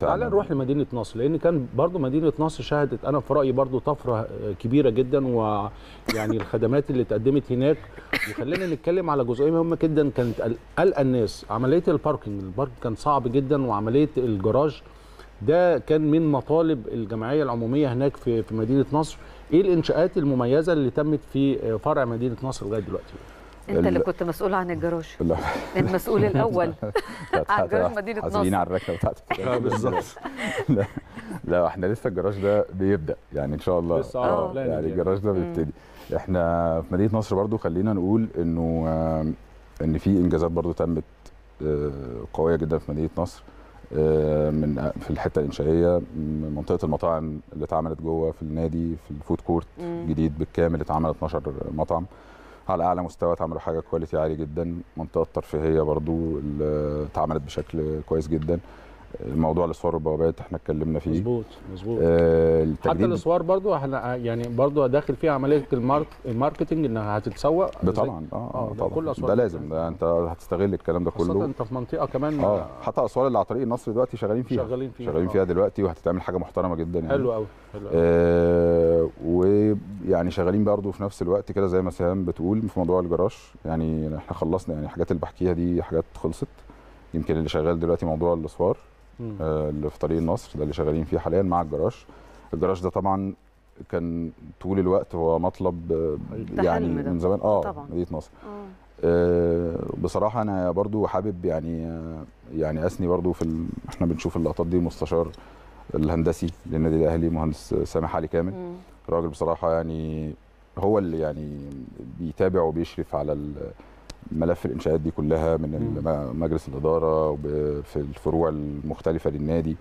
تعالى نروح لمدينه نصر لان كان برضو مدينه نصر شهدت انا في رايي برضو طفره كبيره جدا ويعني الخدمات اللي اتقدمت هناك وخلينا نتكلم على جزئيه مهمه جدا كانت قلق الناس عمليه الباركنج الباركنج كان صعب جدا وعمليه الجراج ده كان من مطالب الجمعيه العموميه هناك في في مدينه نصر ايه الانشاءات المميزه اللي تمت في فرع مدينه نصر لغايه دلوقتي انت اللي كنت مسؤول عن الجراج لا المسؤول الاول عن جراج مدينه حاسبين نصر على الركنه بتاعت اه بالظبط لا لا احنا لسه الجراج ده بيبدا يعني ان شاء الله لسه اه يعني الجراج ده بيبتدي احنا في مدينه نصر برضو خلينا نقول انه آه، ان في انجازات برضو تمت آه، قويه جدا في مدينه نصر آه، من في الحته الانشائيه من منطقه المطاعم اللي اتعملت جوه في النادي في الفود كورت مم. جديد بالكامل اتعمل 12 مطعم على اعلى مستوى اتعملوا حاجه كواليتي عالي جدا منطقه الترفيهيه برضو اللي اتعملت بشكل كويس جدا الموضوع الاسوار والبوابات احنا اتكلمنا فيه مظبوط مظبوط آه، حتى التجديد الاسوار برضو احنا يعني برضو داخل فيها عمليه المارك الماركتنج انها هتتسوق ده زي- طبعا اه, آه، آه ده كل طبعا أسوار ده كده. لازم ده انت هتستغل الكلام ده خاصه كله انت في منطقه كمان اه حتى الاسوار اللي على طريق النصر دلوقتي شغالين فيها شغالين فيها شغالين آه. فيها دلوقتي وهتتعمل حاجه محترمه جدا يعني حلو قوي حلو قوي آه ويعني شغالين برضو في نفس الوقت كده زي ما سهام بتقول في موضوع الجراج يعني احنا خلصنا يعني الحاجات اللي بحكيها دي حاجات خلصت يمكن اللي شغال دلوقتي موضوع الاسوار مم. آه، اللي في طريق النصر ده اللي شغالين فيه حاليا مع الجراج الجراج ده طبعا كان طول الوقت هو مطلب آه، ده يعني حلم ده. من زمان اه طبعا. مدينه نصر آه. آه، بصراحه انا برضو حابب يعني آه، يعني اثني برضو في ال... احنا بنشوف اللقطات دي المستشار الهندسي للنادي الاهلي مهندس سامح علي كامل مم. راجل بصراحه يعني هو اللي يعني بيتابع وبيشرف على ال- ملف الانشاءات دي كلها من الم- مجلس الاداره وب- في الفروع المختلفه للنادي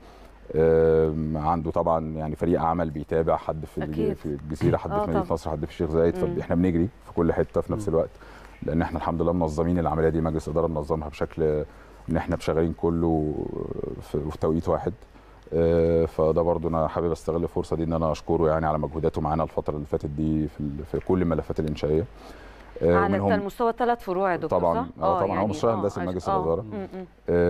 آم، عنده طبعا يعني فريق عمل بيتابع حد في الج- أكيد. في الجزيره حد آه في مدينه طبعا. نصر حد في الشيخ زايد مم. فاحنا بنجري في كل حته في نفس مم. الوقت لان احنا الحمد لله منظمين العمليه دي مجلس الاداره منظمها بشكل ان احنا شغالين كله في في توقيت واحد آه، فده برضو انا حابب استغل الفرصه دي ان انا اشكره يعني على مجهوداته معانا الفتره اللي فاتت دي في ال- في كل الملفات الانشائيه آه، على ومنهم- المستوى ثلاث فروع يا دكتور طبعاً، صح؟ آه، طبعاً، هو يعني مستشار آه، هندسي عش- مجلس آه. الإدارة. مم، مم.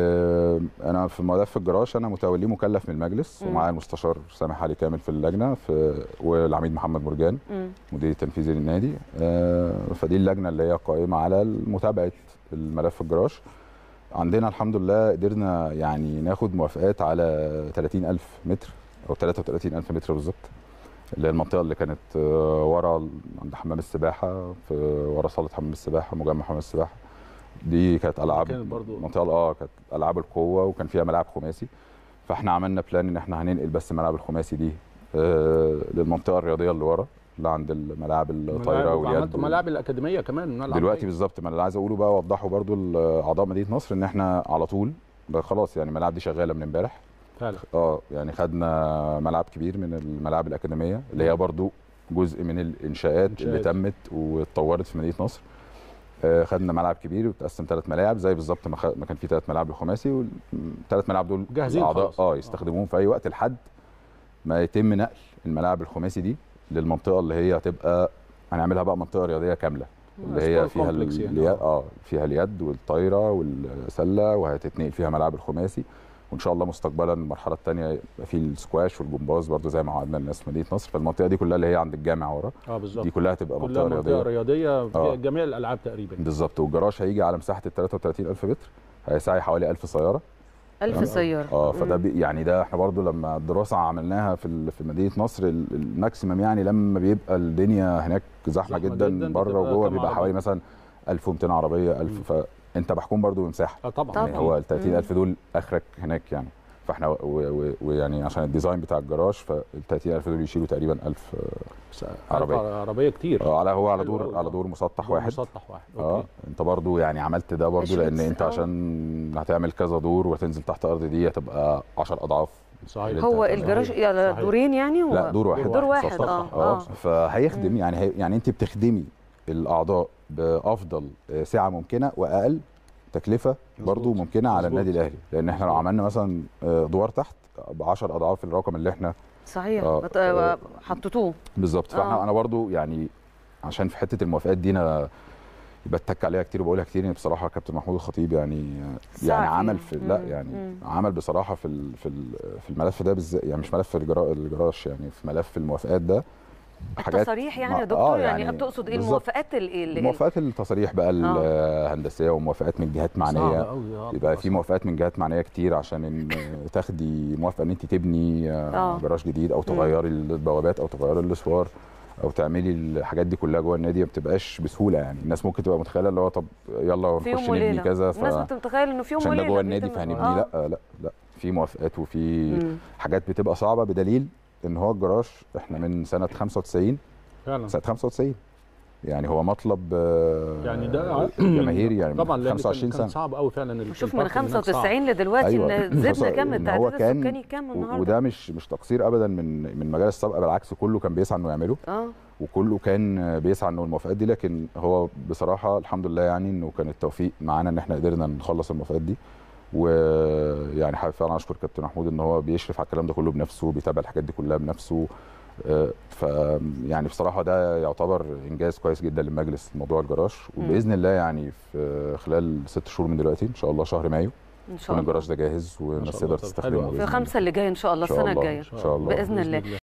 آه، انا في ملف الجراج انا متولي مكلف من المجلس مم. ومعايا المستشار سامح علي كامل في اللجنه في والعميد محمد مرجان مم. مدير التنفيذي للنادي آه، فدي اللجنه اللي هي قائمه على متابعه الملف الجراج عندنا الحمد لله قدرنا يعني ناخد موافقات على 30000 متر او 33000 متر بالظبط اللي هي المنطقه اللي كانت آه، ورا ال- عند حمام السباحه في ورا صاله حمام السباحه مجمع حمام السباحه دي كانت العاب كانت برضو- منطقه اه كانت العاب القوه وكان فيها ملاعب خماسي فاحنا عملنا بلان ان احنا هننقل بس الملاعب الخماسي دي آه للمنطقه الرياضيه اللي ورا اللي عند الملاعب الطايره واليد وعملتوا ملاعب الاكاديميه كمان الملعب دلوقتي العملية. بالظبط ما اللي عايز اقوله بقى اوضحه برضو لاعضاء مدينه نصر ان احنا على طول بقى خلاص يعني الملاعب دي شغاله من امبارح فعلا اه يعني خدنا ملعب كبير من الملاعب الاكاديميه اللي هي برضو جزء من الانشاءات اللي إنشاءات. تمت واتطورت في مدينه نصر آه، خدنا ملعب كبير وتقسم ثلاث ملاعب زي بالظبط ما, خ... ما كان في ثلاث ملاعب الخماسي والثلاث ملاعب دول جاهزين الأعضاء خلاص. اه يستخدموهم في اي وقت لحد ما يتم نقل الملاعب الخماسي دي للمنطقه اللي هي هتبقى هنعملها بقى منطقه رياضيه كامله اللي هي سبورت فيها كومبلكس ال- يعني. اليد اه فيها اليد والطايره والسله وهتتنقل فيها ملاعب الخماسي وان شاء الله مستقبلا المرحله الثانيه يبقى في السكواش والجمباز برضو زي ما وعدنا الناس في مدينه نصر فالمنطقه دي كلها اللي هي عند الجامع ورا اه بالظبط دي كلها هتبقى كلها منطقه منطقه رياضيه رياضيه فيها آه. جميع الالعاب تقريبا بالظبط والجراج هيجي على مساحه ال 33000 متر هيسعي حوالي 1000 سياره ألف سيارة اه فده مم. بي يعني ده احنا برضو لما الدراسه عملناها في ال- في مدينه نصر ال- الماكسيمم يعني لما بيبقى الدنيا هناك زحمه, زحمة جدا, جداً، بره بتبقى وجوه كام بيبقى عربية؟ حوالي مثلا 1200 عربيه 1000 فانت محكوم برضو بمساحه اه طبعا طبعاً. يعني هو ال 30000 دول اخرك هناك يعني فاحنا و- و- ويعني عشان الديزاين بتاع الجراج فال 30000 دول يشيلوا تقريبا 1000 بس عربية. عربيه عربيه كتير آه، على هو على حلو دور أوي. على دور مسطح دور واحد مسطح واحد اه اوكي انت برضو يعني عملت ده برضو عشرين لان انت آه. عشان هتعمل كذا دور وتنزل تحت ارض دي هتبقى 10 اضعاف صحيح اللي هو أنت- الجراج صحيح. يعني صحيح. دورين يعني و... لا دور واحد دور واحد مسطح. اه اه اه فهيخدم مم. يعني هي يعني انت بتخدمي الاعضاء بافضل آه، سعه ممكنه واقل تكلفه برضو مظبوط. ممكنه على مظبوط. النادي الاهلي لان احنا لو مظبوط. عملنا مثلا آه، ادوار تحت ب 10 اضعاف الرقم اللي احنا صحيح آه، بت- آه. حطيتوه بالظبط فاحنا آه. انا برضو يعني عشان في حته الموافقات دي انا بتك عليها كتير وبقولها كتير ان بصراحه كابتن محمود الخطيب يعني سعدي. يعني عمل في لا مم. يعني مم. عمل بصراحه في ال- في ال- في الملف ده بالذات يعني مش ملف الجرا- الجراش يعني في ملف الموافقات ده التصاريح يعني يا ما- دكتور آه يعني, بتقصد ايه بالظبط. الموافقات ال- ال- ال- موافقات التصاريح بقى الهندسيه وموافقات من جهات صعب معنيه قوي اه يبقى في موافقات من جهات معنيه كتير عشان ان تاخدي موافقه ان انت تبني آه، آه. جراج جديد او تغيري البوابات او تغيري الاسوار او تعملي الحاجات دي كلها جوه النادي ما بتبقاش بسهوله يعني الناس ممكن تبقى متخيله اللي هو طب يلا في نخش يوم نبني وليله كذا الناس بتتخيل انه في يوم عشان ده وليله جوه النادي بيتم- فهنبنيه آه. لا لا لا في موافقات وفي مم. حاجات بتبقى صعبه بدليل ان هو الجراج احنا من سنه 95 فعلا سنه 95 يعني هو مطلب آه، يعني ده جماهيري يعني طبعا من لان 25 كان, سنه كان صعب قوي فعلا ال- شوف من الفرق هناك صعب. 95 لدلوقتي أيوة. ان زدنا بص- كام إن هو التعداد كان- السكاني كام و- النهارده وده مش مش تقصير ابدا من من مجال السابقه بالعكس كله كان بيسعى انه يعمله اه وكله كان بيسعى انه الموافقات دي لكن هو بصراحه الحمد لله يعني انه كان التوفيق معانا ان احنا قدرنا نخلص الموافقات دي ويعني حابب فعلا اشكر كابتن محمود ان هو بيشرف على الكلام ده كله بنفسه بيتابع الحاجات دي كلها بنفسه ف يعني بصراحه ده يعتبر انجاز كويس جدا للمجلس موضوع الجراج وباذن الله يعني في خلال ست شهور من دلوقتي ان شاء الله شهر مايو ان شاء يكون الله الجراج ده جاهز والناس الله. تقدر طب تستخدمه حلو أوي. في بإذن خمسة اللي جاي ان شاء الله إن شاء السنه الله. الجايه إن شاء الله. باذن الله